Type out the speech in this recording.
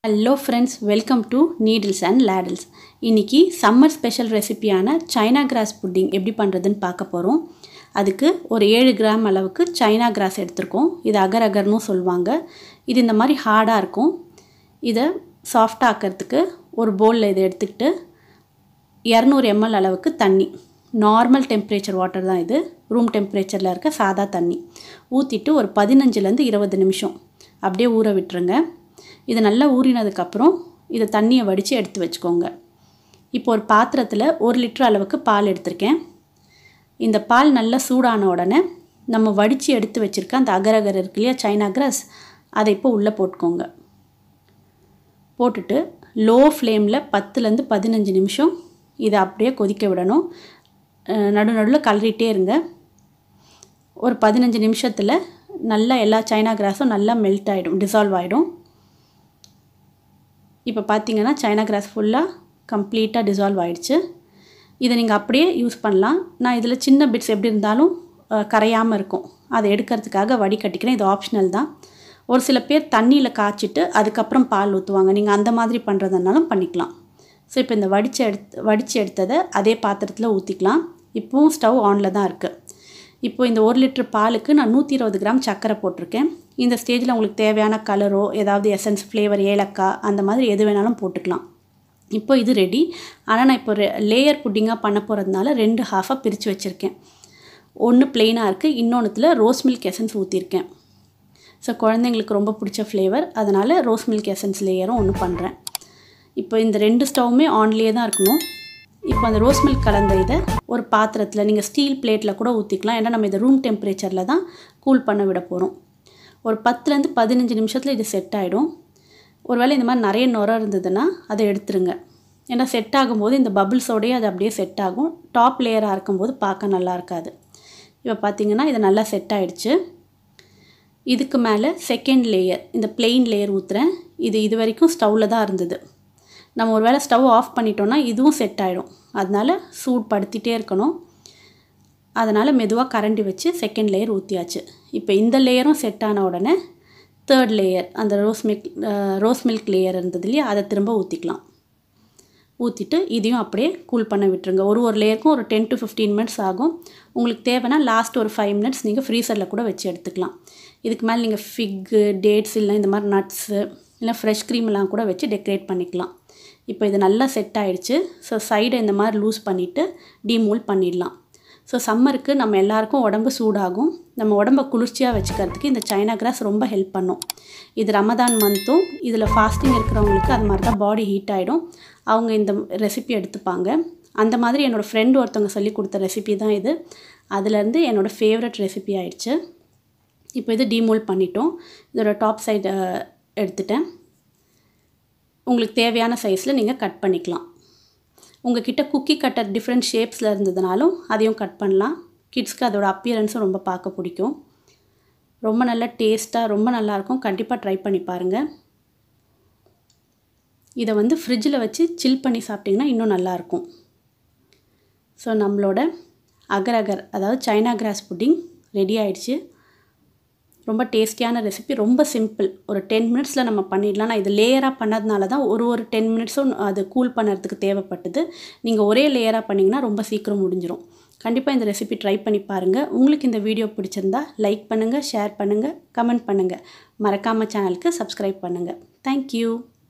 hello friends welcome to needles and ladles இன்றைக்கி summer special ரெசிபியான China grass pudding எப்படி பண்ணுறதுன்னு பார்க்க போகிறோம் அதுக்கு ஒரு ஏழு கிராம் அளவுக்கு சைனா கிராஸ் எடுத்திருக்கோம் இது அகர் அகர்னு சொல்லுவாங்க இது இந்த மாதிரி ஹார்டாக இருக்கும் இதை சாஃப்டாக ஆக்கிறதுக்கு ஒரு பவுலில் இதை எடுத்துக்கிட்டு இரநூறு எம்எல் அளவுக்கு தண்ணி நார்மல் டெம்பரேச்சர் வாட்டர் தான் இது ரூம் டெம்பரேச்சரில் இருக்க சாதா தண்ணி ஊற்றிட்டு ஒரு பதினஞ்சுலேருந்து இருபது நிமிஷம் அப்படியே ஊற விட்டுருங்க இது நல்லா ஊறினதுக்கப்புறம் இதை தண்ணியை வடித்து எடுத்து வச்சுக்கோங்க இப்போ ஒரு பாத்திரத்தில் ஒரு லிட்டர் அளவுக்கு பால் எடுத்திருக்கேன் இந்த பால் நல்லா சூடான உடனே நம்ம வடித்து எடுத்து வச்சுருக்க அந்த அகரகர் இருக்கு இல்லையா சைனா கிராஸ் அதை இப்போ உள்ளே போட்டுக்கோங்க போட்டுட்டு லோ ஃப்ளேமில் பத்துலேருந்து பதினஞ்சு நிமிஷம் இதை அப்படியே கொதிக்க விடணும் நடு நடுவில் கலரிட்டே இருங்க ஒரு பதினஞ்சு நிமிஷத்தில் நல்லா எல்லா சைனா கிராஸும் நல்லா மெல்ட் ஆகிடும் டிசால்வ் ஆகிடும் இப்போ பார்த்தீங்கன்னா சைனா கிராஸ் ஃபுல்லாக கம்ப்ளீட்டாக டிசால்வ் ஆகிடுச்சு இதை நீங்கள் அப்படியே யூஸ் பண்ணலாம் நான் இதில் சின்ன பிட்ஸ் எப்படி இருந்தாலும் கரையாமல் இருக்கும் அதை எடுக்கிறதுக்காக வடிகட்டிக்கிறேன் இது ஆப்ஷனல் தான் ஒரு சில பேர் தண்ணியில் காய்ச்சிட்டு அதுக்கப்புறம் பால் ஊற்றுவாங்க நீங்கள் அந்த மாதிரி பண்ணுறதுனாலும் பண்ணிக்கலாம் ஸோ இப்போ இந்த வடித்து எடுத்து வடித்து எடுத்ததை அதே பாத்திரத்தில் ஊற்றிக்கலாம் இப்போவும் ஸ்டவ் ஆனில் தான் இருக்குது இப்போ இந்த ஒரு லிட்டர் பாலுக்கு நான் நூற்றி இருபது கிராம் சர்க்கரை போட்டிருக்கேன் இந்த ஸ்டேஜில் உங்களுக்கு தேவையான கலரோ ஏதாவது எசன்ஸ் ஃப்ளேவர் ஏலக்காய் அந்த மாதிரி எது வேணாலும் போட்டுக்கலாம் இப்போ இது ரெடி ஆனால் நான் இப்போ லேயர் புட்டிங்காக பண்ண போகிறதுனால ரெண்டு ஹாஃபாக பிரித்து வச்சுருக்கேன் ஒன்று ப்ளெயினாக இருக்குது இன்னொன்றுத்தில் ரோஸ் மில்க் எசன்ஸ் ஊற்றிருக்கேன் ஸோ குழந்தைங்களுக்கு ரொம்ப பிடிச்ச ஃப்ளேவர் அதனால் ரோஸ் மில்க் எசன்ஸ் லேயரும் ஒன்று பண்ணுறேன் இப்போ இந்த ரெண்டு ஸ்டவ்வுமே ஆன்லேயே தான் இருக்கணும் இப்போ அந்த ரோஸ் மில்க் கலந்த இதை ஒரு பாத்திரத்தில் நீங்கள் ஸ்டீல் பிளேட்டில் கூட ஊற்றிக்கலாம் ஏன்னா நம்ம இதை ரூம் டெம்பரேச்சரில் தான் கூல் பண்ண விட போகிறோம் ஒரு பத்துலேருந்து பதினஞ்சு நிமிஷத்தில் இது செட் ஆகிடும் ஒருவேளை இந்த மாதிரி நிறைய நுர இருந்ததுன்னா அதை எடுத்துருங்க ஏன்னா செட் ஆகும்போது இந்த பபுள்ஸோடையே அது அப்படியே செட் ஆகும் டாப் லேயராக இருக்கும்போது பார்க்க நல்லா இருக்காது இப்போ பார்த்தீங்கன்னா இது நல்லா செட் ஆகிடுச்சு இதுக்கு மேலே செகண்ட் லேயர் இந்த பிளெயின் லேயர் ஊற்றுறேன் இது இது வரைக்கும் ஸ்டவ்வில் தான் இருந்தது நம்ம ஒரு வேளை ஸ்டவ் ஆஃப் பண்ணிட்டோன்னா இதுவும் செட் ஆகிடும் அதனால் சூட் படுத்திகிட்டே இருக்கணும் அதனால் மெதுவாக கரண்டி வச்சு செகண்ட் லேயர் ஊற்றியாச்சு இப்போ இந்த லேயரும் செட் ஆன உடனே தேர்ட் லேயர் அந்த rose milk rose milk layer இருந்தது இல்லையா அதை திரும்ப ஊற்றிக்கலாம் ஊற்றிட்டு இதையும் அப்படியே கூல் பண்ண விட்டுருங்க ஒரு ஒரு லேயருக்கும் ஒரு டென் டு ஃபிஃப்டீன் மினிட்ஸ் ஆகும் உங்களுக்கு தேவைன்னா லாஸ்ட் ஒரு ஃபைவ் மினிட்ஸ் நீங்கள் ஃப்ரீசரில் கூட வச்சு எடுத்துக்கலாம் இதுக்கு மேலே நீங்கள் ஃபிக்கு டேட்ஸ் இல்லை இந்த மாதிரி நட்ஸு இல்லை ஃப்ரெஷ் க்ரீம்லாம் கூட வச்சு டெக்கரேட் பண்ணிக்கலாம் இப்போ இது நல்லா செட் ஆகிடுச்சு ஸோ சைடை இந்த மாதிரி லூஸ் பண்ணிவிட்டு டீமூல் பண்ணிடலாம் ஸோ சம்மருக்கு நம்ம எல்லாருக்கும் உடம்பு சூடாகும் நம்ம உடம்பை குளிர்ச்சியாக வச்சுக்கிறதுக்கு இந்த சைனா கிராஸ் ரொம்ப ஹெல்ப் பண்ணும் இது ரமதான் மந்த்தும் இதில் ஃபாஸ்டிங் இருக்கிறவங்களுக்கு அது மாதிரி தான் பாடி ஹீட் ஆகிடும் அவங்க இந்த ரெசிபி எடுத்துப்பாங்க அந்த மாதிரி என்னோடய ஃப்ரெண்டு ஒருத்தவங்க சொல்லி கொடுத்த ரெசிபி தான் இது அதுலேருந்து என்னோடய ஃபேவரட் ரெசிபி ஆயிடுச்சு இப்போ இது டீமோல் பண்ணிட்டோம் இதோட டாப் சைடு எடுத்துட்டேன் உங்களுக்கு தேவையான சைஸில் நீங்கள் கட் பண்ணிக்கலாம் உங்கள் கிட்ட குக்கி கட்டர் டிஃப்ரெண்ட் ஷேப்ஸில் இருந்ததுனாலும் அதையும் கட் பண்ணலாம் கிட்ஸ்க்கு அதோட அப்பியரன்ஸும் ரொம்ப பார்க்க பிடிக்கும் ரொம்ப நல்ல டேஸ்ட்டாக ரொம்ப நல்லாயிருக்கும் கண்டிப்பாக ட்ரை பண்ணி பாருங்கள் இதை வந்து ஃப்ரிட்ஜில் வச்சு சில் பண்ணி சாப்பிட்டிங்கன்னா இன்னும் நல்லாயிருக்கும் ஸோ நம்மளோட அகர் அகர் அதாவது சைனா கிராஸ் புட்டிங் ரெடி ஆயிடுச்சு ரொம்ப டேஸ்டியான ரெசிபி ரொம்ப சிம்பிள் ஒரு டென் மினிட்ஸில் நம்ம பண்ணிடலாம் நான் இது லேயராக பண்ணதுனால தான் ஒரு ஒரு டென் மினிட்ஸும் அது கூல் பண்ணுறதுக்கு தேவைப்பட்டது நீங்கள் ஒரே லேயராக பண்ணிங்கன்னா ரொம்ப சீக்கிரம் முடிஞ்சிடும் கண்டிப்பாக இந்த ரெசிபி ட்ரை பண்ணி பாருங்கள் உங்களுக்கு இந்த வீடியோ பிடிச்சிருந்தா லைக் பண்ணுங்கள் ஷேர் பண்ணுங்கள் கமெண்ட் பண்ணுங்கள் மறக்காமல் சேனலுக்கு சப்ஸ்கிரைப் பண்ணுங்கள் தேங்க்யூ